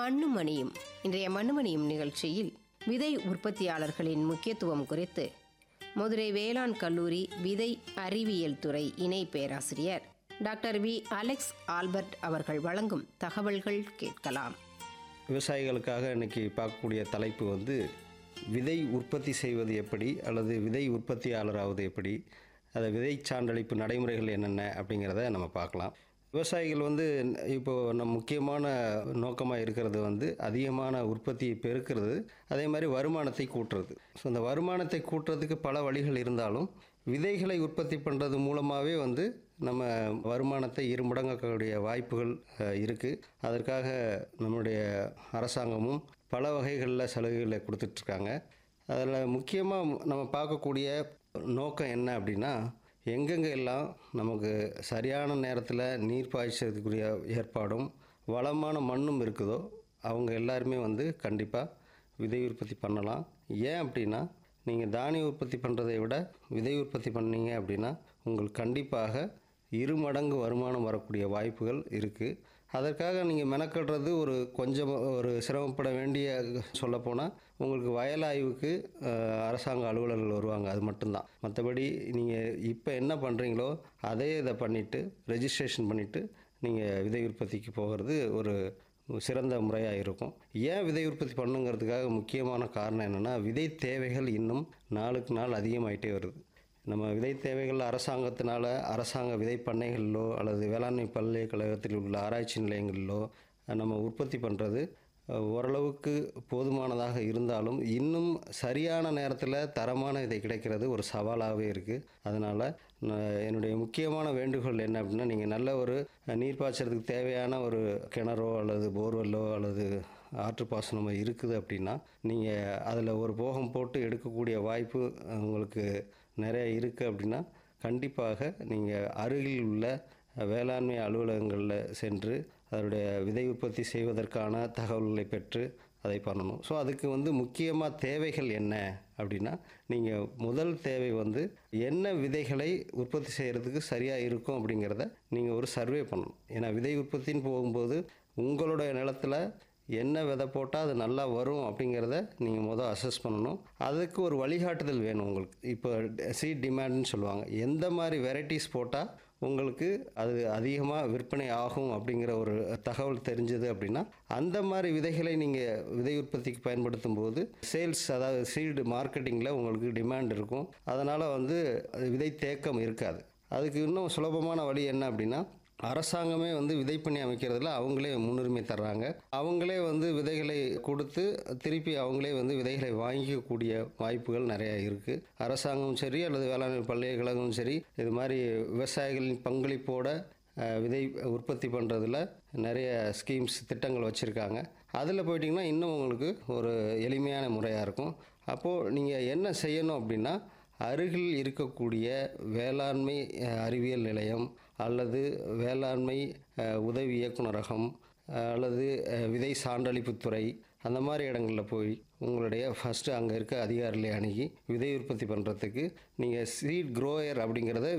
மண்ணும் மணியும் இன்றைய மண்ணுமணியும் நிகழ்ச்சியில் விதை உற்பத்தியாளர்களின் முக்கியத்துவம் குறித்து மதுரை வேளாண் கல்லூரி விதை அறிவியல் துறை இணை பேராசிரியர் டாக்டர் வி அலெக்ஸ் ஆல்பர்ட் அவர்கள் வழங்கும் தகவல்கள் கேட்கலாம் விவசாயிகளுக்காக இன்னைக்கு பார்க்கக்கூடிய தலைப்பு வந்து விதை உற்பத்தி செய்வது எப்படி அல்லது விதை உற்பத்தியாளராவது எப்படி அதை விதை சான்றளிப்பு நடைமுறைகள் என்னென்ன அப்படிங்கிறத நம்ம பார்க்கலாம் விவசாயிகள் வந்து இப்போது நம்ம முக்கியமான நோக்கமாக இருக்கிறது வந்து அதிகமான உற்பத்தியை பெருக்கிறது அதே மாதிரி வருமானத்தை கூட்டுறது ஸோ இந்த வருமானத்தை கூட்டுறதுக்கு பல வழிகள் இருந்தாலும் விதைகளை உற்பத்தி பண்ணுறது மூலமாகவே வந்து நம்ம வருமானத்தை இருமடங்கக்கூடிய வாய்ப்புகள் இருக்குது அதற்காக நம்முடைய அரசாங்கமும் பல வகைகளில் சலுகைகளை கொடுத்துட்ருக்காங்க அதில் முக்கியமாக நம்ம பார்க்கக்கூடிய நோக்கம் என்ன அப்படின்னா எங்கெங்கே எல்லாம் நமக்கு சரியான நேரத்தில் நீர் பாய்ச்சறதுக்குரிய ஏற்பாடும் வளமான மண்ணும் இருக்குதோ அவங்க எல்லாருமே வந்து கண்டிப்பாக விதை உற்பத்தி பண்ணலாம் ஏன் அப்படின்னா நீங்கள் தானிய உற்பத்தி பண்ணுறதை விட விதை உற்பத்தி பண்ணீங்க அப்படின்னா உங்களுக்கு கண்டிப்பாக இரு மடங்கு வருமானம் வரக்கூடிய வாய்ப்புகள் இருக்குது அதற்காக நீங்கள் மெனக்கடுறது ஒரு கொஞ்சம் ஒரு சிரமப்பட வேண்டிய சொல்லப்போனால் உங்களுக்கு வயல் ஆய்வுக்கு அஹ், அரசாங்க அலுவலர்கள் வருவாங்க அது மட்டும்தான் மற்றபடி நீங்கள் இப்போ என்ன பண்ணுறீங்களோ அதே இதை பண்ணிவிட்டு ரெஜிஸ்ட்ரேஷன் பண்ணிவிட்டு நீங்கள் விதை உற்பத்திக்கு போகிறது ஒரு சிறந்த முறையாக இருக்கும் ஏன் விதை உற்பத்தி பண்ணுங்கிறதுக்காக முக்கியமான காரணம் என்னென்னா விதை தேவைகள் இன்னும் நாளுக்கு நாள் அதிகமாயிட்டே வருது நம்ம விதை தேவைகள் அரசாங்கத்தினால அரசாங்க விதை பண்ணைகளிலோ அல்லது வேளாண்மை பல்கலைக்கழகத்தில் உள்ள ஆராய்ச்சி நிலையங்களிலோ நம்ம உற்பத்தி பண்ணுறது ஓரளவுக்கு போதுமானதாக இருந்தாலும் இன்னும் சரியான நேரத்தில் தரமான விதை கிடைக்கிறது ஒரு சவாலாகவே இருக்குது அதனால் என்னுடைய முக்கியமான வேண்டுகோள் என்ன அப்படின்னா நீங்கள் நல்ல ஒரு நீர் பாய்ச்சறதுக்கு தேவையான ஒரு கிணறோ அல்லது போர்வெல்லோ அல்லது ஆற்றுப்பாசனமோ இருக்குது அப்படின்னா நீங்கள் அதில் ஒரு போகம் போட்டு எடுக்கக்கூடிய வாய்ப்பு உங்களுக்கு நிறைய இருக்குது அப்படின்னா கண்டிப்பாக நீங்கள் அருகில் உள்ள வேளாண்மை அலுவலகங்களில் சென்று அதனுடைய விதை உற்பத்தி செய்வதற்கான தகவல்களை பெற்று அதை பண்ணணும் ஸோ அதுக்கு வந்து முக்கியமாக தேவைகள் என்ன அப்படின்னா நீங்கள் முதல் தேவை வந்து என்ன விதைகளை உற்பத்தி செய்கிறதுக்கு சரியாக இருக்கும் அப்படிங்கிறத நீங்கள் ஒரு சர்வே பண்ணணும் ஏன்னா விதை உற்பத்தின்னு போகும்போது உங்களுடைய நிலத்தில் என்ன விதை போட்டால் அது நல்லா வரும் அப்படிங்கிறத நீங்கள் முதல் அசஸ் பண்ணணும் அதுக்கு ஒரு வழிகாட்டுதல் வேணும் உங்களுக்கு இப்போ சீட் டிமாண்ட்னு சொல்லுவாங்க எந்த மாதிரி வெரைட்டிஸ் போட்டால் உங்களுக்கு அது அதிகமாக விற்பனை ஆகும் அப்படிங்கிற ஒரு தகவல் தெரிஞ்சது அப்படின்னா அந்த மாதிரி விதைகளை நீங்கள் விதை உற்பத்திக்கு பயன்படுத்தும் போது சேல்ஸ் அதாவது சீல்டு மார்க்கெட்டிங்கில் உங்களுக்கு டிமாண்ட் இருக்கும் அதனால் வந்து அது விதை தேக்கம் இருக்காது அதுக்கு இன்னும் சுலபமான வழி என்ன அப்படின்னா அரசாங்கமே வந்து விதைப்பண்ணி அமைக்கிறதுல அவங்களே முன்னுரிமை தர்றாங்க அவங்களே வந்து விதைகளை கொடுத்து திருப்பி அவங்களே வந்து விதைகளை வாங்கிக்கக்கூடிய வாய்ப்புகள் நிறையா இருக்குது அரசாங்கமும் சரி அல்லது வேளாண்மை பல்கலைக்கழகமும் சரி இது மாதிரி விவசாயிகளின் பங்களிப்போட அஹ், விதை உற்பத்தி பண்ணுறதுல நிறைய ஸ்கீம்ஸ் திட்டங்கள் வச்சுருக்காங்க அதில் போயிட்டிங்கன்னா இன்னும் உங்களுக்கு ஒரு எளிமையான முறையாக இருக்கும் அப்போது நீங்கள் என்ன செய்யணும் அப்படின்னா அருகில் இருக்கக்கூடிய வேளாண்மை அஹ், அறிவியல் நிலையம் அல்லது வேளாண்மை அஹ், உதவி இயக்குனரகம் அஹ், அல்லது அஹ், விதை சான்றளிப்புத்துறை அந்த மாதிரி இடங்களில் போய் உங்களுடைய ஃபஸ்ட்டு அங்கே இருக்க அதிகாரிகளை அணுகி விதை உற்பத்தி பண்ணுறதுக்கு நீங்கள் சீட் க்ரோயர் அப்படிங்கிறத